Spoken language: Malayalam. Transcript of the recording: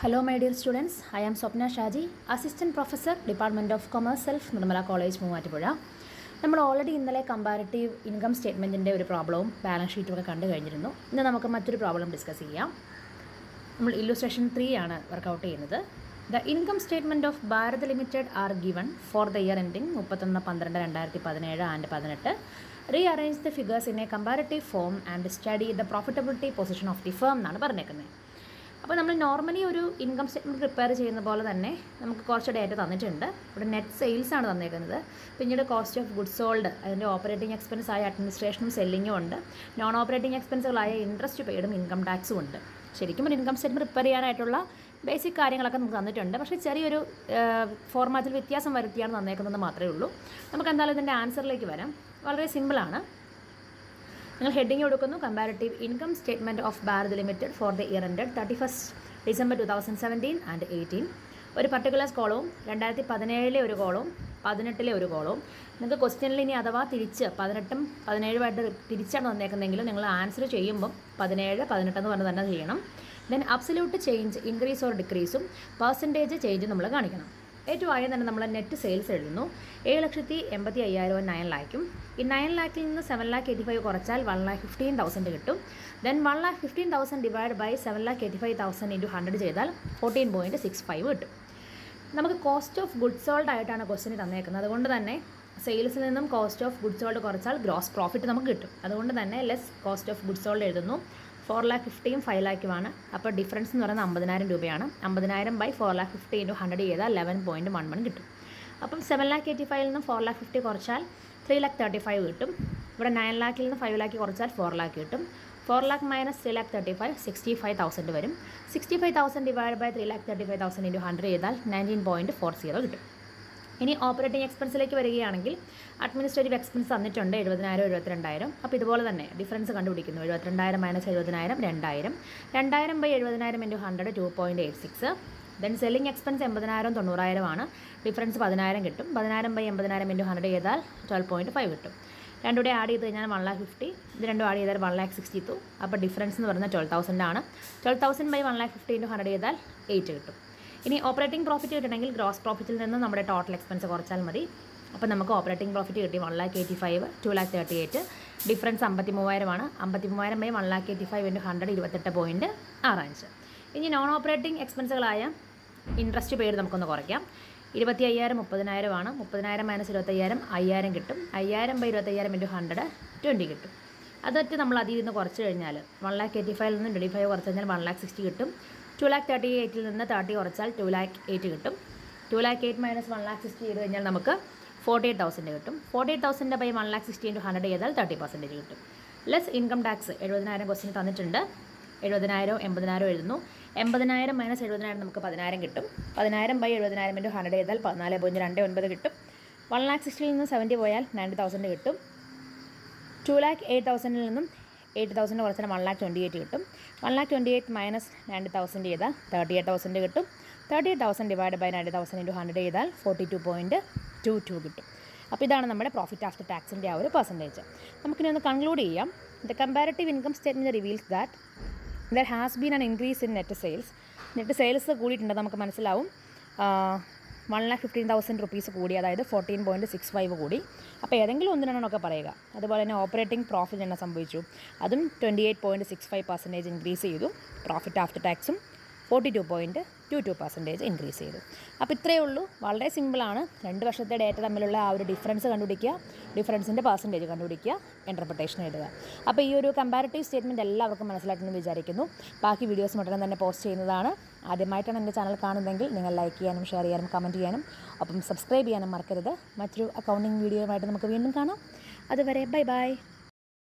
Hello, my dear students. I am Swapna Shaji, Assistant Professor, Department of Commerce, Self, Nirmala college Muvattupuzha നമ്മൾ ഓൾറെഡി ഇന്നലെ കമ്പാരിറ്റീവ് ഇൻകം സ്റ്റേറ്റ്മെൻറ്റിൻ്റെ ഒരു പ്രോബ്ലവും ബാലൻസ് ഷീറ്റും ഒക്കെ കണ്ടു കഴിഞ്ഞിരുന്നു ഇന്ന് നമുക്ക് മറ്റൊരു പ്രോബ്ലം ഡിസ്കസ് ചെയ്യാം നമ്മൾ ഇല്ലുസ്ട്രേഷൻ ത്രീ ആണ് വർക്കൗട്ട് ചെയ്യുന്നത് the income statement of Bharat limited are given for the year ending മുപ്പത്തൊന്ന് പന്ത്രണ്ട് രണ്ടായിരത്തി പതിനേഴ് ആൻഡ് പതിനെട്ട് rearrange the figures in a comparative form and study the profitability position of the firm എന്നാണ് പറഞ്ഞേക്കുന്നത് അപ്പോൾ നമ്മൾ നോർമലി ഒരു ഇൻകം സ്റ്റേറ്റ്മെൻറ്റ് പ്രിപ്പയർ ചെയ്യുന്ന പോലെ തന്നെ നമുക്ക് കുറച്ച് ഡേറ്റ തന്നിട്ടുണ്ട് ഇവിടെ നെറ്റ് സെയിൽസ് ആണ് തന്നേക്കുന്നത് പിന്നീട് കോസ്റ്റ് ഓഫ് ഗുഡ്സ് സോൾഡ് അതിൻ്റെ ഓപ്പറേറ്റിംഗ് എക്സ്പെൻസ് ആയ അഡ്മിനിസ്ട്രേഷനും സെല്ലിങ്ങും ഉണ്ട് നോൺ ഓപ്പറേറ്റിംഗ് എക്സ്പെൻസുകളായ ഇൻട്രസ്റ്റ് പെയ്ഡും ഇൻകം ടാക്സും ഉണ്ട് ശരിക്കും ഒരു ഇൻകം സ്റ്റേറ്റ്മെൻറ്റ് പ്രിപ്പയർ ചെയ്യാനായിട്ടുള്ള ബേസിക് കാര്യങ്ങളൊക്കെ നമുക്ക് തന്നിട്ടുണ്ട് പക്ഷേ ചെറിയൊരു ഫോർമാറ്റിൽ വ്യത്യാസം വരുത്തിയാണ് തന്നേക്കുന്നത് മാത്രമേ ഉള്ളൂ നമുക്ക് എന്തായാലും ഇതിൻ്റെ ആൻസറിലേക്ക് വരാം വളരെ സിമ്പിളാണ് നിങ്ങൾ ഹെഡിങ് കൊടുക്കുന്നു comparative income statement of Bharat limited for the year ended thirty first December two thousand seventeen and eighteen ഒരു പർട്ടിക്കുലർ കോളവും രണ്ടായിരത്തി പതിനേഴിലെ ഒരു കോളവും പതിനെട്ടിലെ ഒരു കോളവും നിങ്ങൾക്ക് ക്വസ്റ്റ്യനിൽ ഇനി അഥവാ തിരിച്ച് പതിനെട്ടും പതിനേഴുമായിട്ട് തിരിച്ചാണ് വന്നേക്കുന്നതെങ്കിൽ നിങ്ങൾ ആൻസർ ചെയ്യുമ്പം പതിനേഴ് പതിനെട്ടെന്ന് പറഞ്ഞ് തന്നെ ചെയ്യണം then absolute change increase or ഡിക്രീസും പെർസെൻറ്റേജ് ചേഞ്ച് നമ്മൾ കാണിക്കണം ഏറ്റവും ആദ്യം തന്നെ നമ്മൾ നെറ്റ് സെയിൽസ് എഴുതുന്നു ഏഴ് ലക്ഷത്തി എൺപത്തി അയ്യായിരം നയൻ ലാക്കും ഈ നയൻ ലാക്കിൽ നിന്ന് സെവൻ ലാക്ക് എയ്റ്റി ഫൈവ് കുറച്ചാൽ വൺ ലാക്ക് ഫിഫ്റ്റീൻ തൗസൻഡ് കിട്ടും then one lakh fifteen thousand divide by seven lakh eighty five thousand into hundred ചെയ്താൽ ഫോർട്ടീൻ പോയിൻറ്റ് സിക്സ് ഫൈവ് കിട്ടും നമുക്ക് കോസ്റ്റ് ഓഫ് ഗുഡ് സോൾഡ് ആയിട്ടാണ് ക്വസ്റ്റിന് തന്നേക്കുന്നത് അതുകൊണ്ട് തന്നെ സെയിൽസിൽ നിന്നും കോസ്റ്റ് ഓഫ് ഗുഡ് സോൾഡ് കുറച്ചാൽ ഗ്രോസ് പ്രോഫിറ്റ് നമുക്ക് കിട്ടും അതുകൊണ്ട് തന്നെ less cost of good sold എഴുതുന്നു ഫോർ ലാക്ക് ഫിഫ്റ്റിയും ഫൈവ് ലാക്കുമാണ് അപ്പോൾ ഡിഫറൻസ് എന്ന് പറയുന്നത് അമ്പതിനായിരം രൂപയാണ് അമ്പതിനായിരം by four lakh fifty into hundred ചെയ്താൽ ലെവൻ പോയിൻറ്റ് വൺ വൺ കിട്ടും അപ്പം സെവൻ ലാക്ക് എയ്റ്റി ഫൈവിൽ നിന്ന് ഫോർ ലാക്ക് ഫിഫ്റ്റി കുറച്ചാൽ ത്രീ ലാക്ക് തേർട്ടി ഫൈവ് കിട്ടും ഇവിടെ നയൻ ലാക്കിൽ നിന്ന് ഫൈവ് ലാക്ക് കുറച്ചാൽ ഫോർ ലാക്ക് കിട്ടും four lakh minus three lakh thirty five sixty five thousand വരും sixty five thousand divide by three lakh thirty five thousand into hundred ചെയ്താൽ നയൻറ്റീൻ പോയിൻറ്റ് ഫോർ സീറോ കിട്ടും ഇനി ഓപ്പറേറ്റിംഗ് എക്സ്പെൻസിലേക്ക് വരികയാണെങ്കിൽ അഡ്മിനിസ്ട്രേറ്റീവ് എക്സ്പെൻസ് തന്നിട്ടുണ്ട് എഴുപതിനായിരം എഴുപത്തിരണ്ടായിരം അപ്പോൾ ഇതുപോലെ തന്നെ ഡിഫറൻസ് കണ്ടുപിടിക്കുന്നു എഴുപത്തിരണ്ടായിരം മൈനസ് എഴുപതിനായിരം രണ്ടായിരം രണ്ടായിരം ബൈ എഴുപതിനായിരം into hundred two point eight six then selling expense എൺപതിനായിരം തൊണ്ണൂറായിരമാണ് ഡിഫറൻസ് പതിനായിരം കിട്ടും പതിനായിരം ബൈ എൺപതിനായിരം ഇൻറ്റു ഹൺഡ്രഡ് ചെയ്താൽ ട്വൽവ് പോയിൻറ്റ് ഫൈവ് കിട്ടും രണ്ടുകൂടെ ആഡ് ചെയ്ത് കഴിഞ്ഞാൽ വൺ ലാക്ക് ഫിഫ്റ്റി ഇത് രണ്ടും ആഡ് ചെയ്താൽ വൺ ലാക്ക് സിക്സ്റ്റി ടു അപ്പോൾ ഡിഫറൻസ് എന്ന് പറയുന്നത് ട്വൽവ് തൗസൻഡ് ആണ് twelve thousand by one lakh fifty into hundred ചെയ്താൽ എയ്റ്റ് കിട്ടും ഇനി ഓപ്പറേറ്റിംഗ് പ്രോഫിറ്റ് കിട്ടണമെങ്കിൽ ഗ്രോസ് പ്രോഫിറ്റിൽ നിന്ന് നമ്മുടെ ടോട്ടൽ എക്സ്പെൻസ് കുറച്ചാൽ മതി അപ്പോൾ നമുക്ക് ഓപ്പറേറ്റിംഗ് പ്രോഫിറ്റ് കിട്ടി one lakh eighty five two lakh thirty eight difference അമ്പത്തി മൂവായിരമാണ് അമ്പത്തി മൂവായിരം by one lakh eighty five into hundred ഇരുപത്തെട്ട് പോയിൻറ്റ് ആറഞ്ച് ഇനി നോൺ ഓപ്പറേറ്റിംഗ് എക്സ്പെൻസുകളായ ഇൻട്രസ്റ്റ് പേര് നമുക്കൊന്ന് കുറയ്ക്കാം ഇരുപത്തി അയ്യായിരം മുപ്പതിനായിരമാണ് മുപ്പതിനായിരം മൈനസ് ഇരുപത്തയ്യായിരം അയ്യായിരം കിട്ടും അയ്യായിരം ബൈ ഇരുപത്തയ്യായിരം ഇൻറ്റു ഹൺഡ്രഡ് ട്വൻറ്റി കിട്ടും അതൊക്കെ നമ്മൾ അതിൽ നിന്ന് കുറച്ച് കഴിഞ്ഞാൽ വൺ ലാക്ക് എയ്റ്റി ഫൈവിൽ നിന്ന് ട്വൻറ്റി ഫൈവ് കുറച്ച് കഴിഞ്ഞാൽ വൺ ലാക്ക് സിക്സ്റ്റി കിട്ടും ടു ലാക്ക് തേർട്ടി എയ്റ്റിൽ നിന്ന് തേർട്ടി കുറച്ചാൽ ടു ലാക്ക് എയ്റ്റ് കിട്ടും two lakh eight minus one lakh sixty ചെയ്ത് കഴിഞ്ഞാൽ നമുക്ക് ഫോർട്ടി എയ്റ്റ് തൗസൻഡ് കിട്ടും forty eight thousand by one lakh sixty into hundred ചെയ്താൽ തേർട്ടി പെർസെൻറ്റേജ് കിട്ടും ലെസ് ഇൻകം ടാക്സ് എഴുപതിനായിരം ക്വസ്റ്റിന് തന്നിട്ടുണ്ട് എഴുപതിനായിരം എൺപതിനായിരം എഴുതുന്നു എൺപതിനായിരം മൈനസ് എഴുപതിനായിരം നമുക്ക് പതിനായിരം കിട്ടും പതിനായിരം ബൈ എഴുപതിനായിരം ഇൻറ്റു ഹൺഡ്രഡ് ചെയ്താൽ പതിനാല് പോയിൻറ്റ് രണ്ട് ഒൻപത് കിട്ടും വൺ ലാക്ക് സിക്സ്റ്റിയിൽ നിന്ന് സെവൻറ്റി പോയാൽ നയൻറ്റി തൗസൻഡ് കിട്ടും ടു ലാക്ക് എയ്റ്റ് തൗസൻഡിൽ നിന്നും എയ്റ്റ് തൗസൻഡ് കുറച്ചാൽ വൺ ലാക്ക് ട്വൻറ്റി എയ്റ്റ് കിട്ടും one lakh twenty eight minus ninety thousand ചെയ്താൽ തേർട്ടി എയ്റ്റ് തൗസൻഡ് കിട്ടും thirty eight thousand divide by ninety thousand into hundred ചെയ്താൽ forty two point two two കിട്ടും അപ്പോൾ ഇതാണ് നമ്മുടെ പ്രോഫിറ്റ് ആഫ്റ്റർ ടാക്സിൻ്റെ ആ ഒരു പെർസെൻറ്റേജ് നമുക്കിനി ഒന്ന് കൺക്ലൂഡ് ചെയ്യാം the comparative income statement reveals that there has been an increase in net sales net sales കൂടിയിട്ടുണ്ട് നമുക്ക് മനസ്സിലാവും one lakh fifteen thousand rupees കൂടി അതായത് ഫോർട്ടീൻ പോയിൻറ്റ് സിക്സ് ഫൈവ് കൂടി അപ്പോൾ ഏതെങ്കിലും ഒന്നിനെണ്ണമൊക്കെ പറയുക അതുപോലെ തന്നെ ഓപ്പറേറ്റിംഗ് പ്രോഫിറ്റ് എണ്ണ സംഭവിച്ചു അതും twenty eight point six five percentage increase ചെയ്തു പ്രോഫിറ്റ് ആഫ്റ്റർ ടാക്സും forty two point two two percentage increase ചെയ്തു അപ്പോൾ ഇത്രയേ ഉള്ളൂ വളരെ സിമ്പിളാണ് രണ്ട് വർഷത്തെ ഡേറ്റ തമ്മിലുള്ള ആ ഒരു ഡിഫറൻസ് കണ്ടുപിടിക്കുക ഡിഫറൻസിൻ്റെ പെർസെൻറ്റേജ് കണ്ടുപിടിക്കുക ഇൻ്റർപ്രിട്ടേഷൻ എഴുതുക അപ്പോൾ ഈ ഒരു കമ്പാരിറ്റീവ് സ്റ്റേറ്റ്മെൻറ്റ് എല്ലാവർക്കും മനസ്സിലായിട്ടുണ്ടെന്ന് വിചാരിക്കുന്നു ബാക്കി വീഡിയോസ് ഉടനെ തന്നെ പോസ്റ്റ് ചെയ്യുന്നതാണ് ആദ്യമായിട്ടാണ് എൻ്റെ ചാനൽ കാണുന്നതെങ്കിൽ നിങ്ങൾ ലൈക്ക് ചെയ്യാനും ഷെയർ ചെയ്യാനും കമൻറ്റ് ചെയ്യാനും ഒപ്പം സബ്സ്ക്രൈബ് ചെയ്യാനും മറക്കരുത് മറ്റൊരു അക്കൗണ്ടിങ് വീഡിയോയുമായിട്ട് നമുക്ക് വീണ്ടും കാണാം അതുവരെ ബൈ ബൈ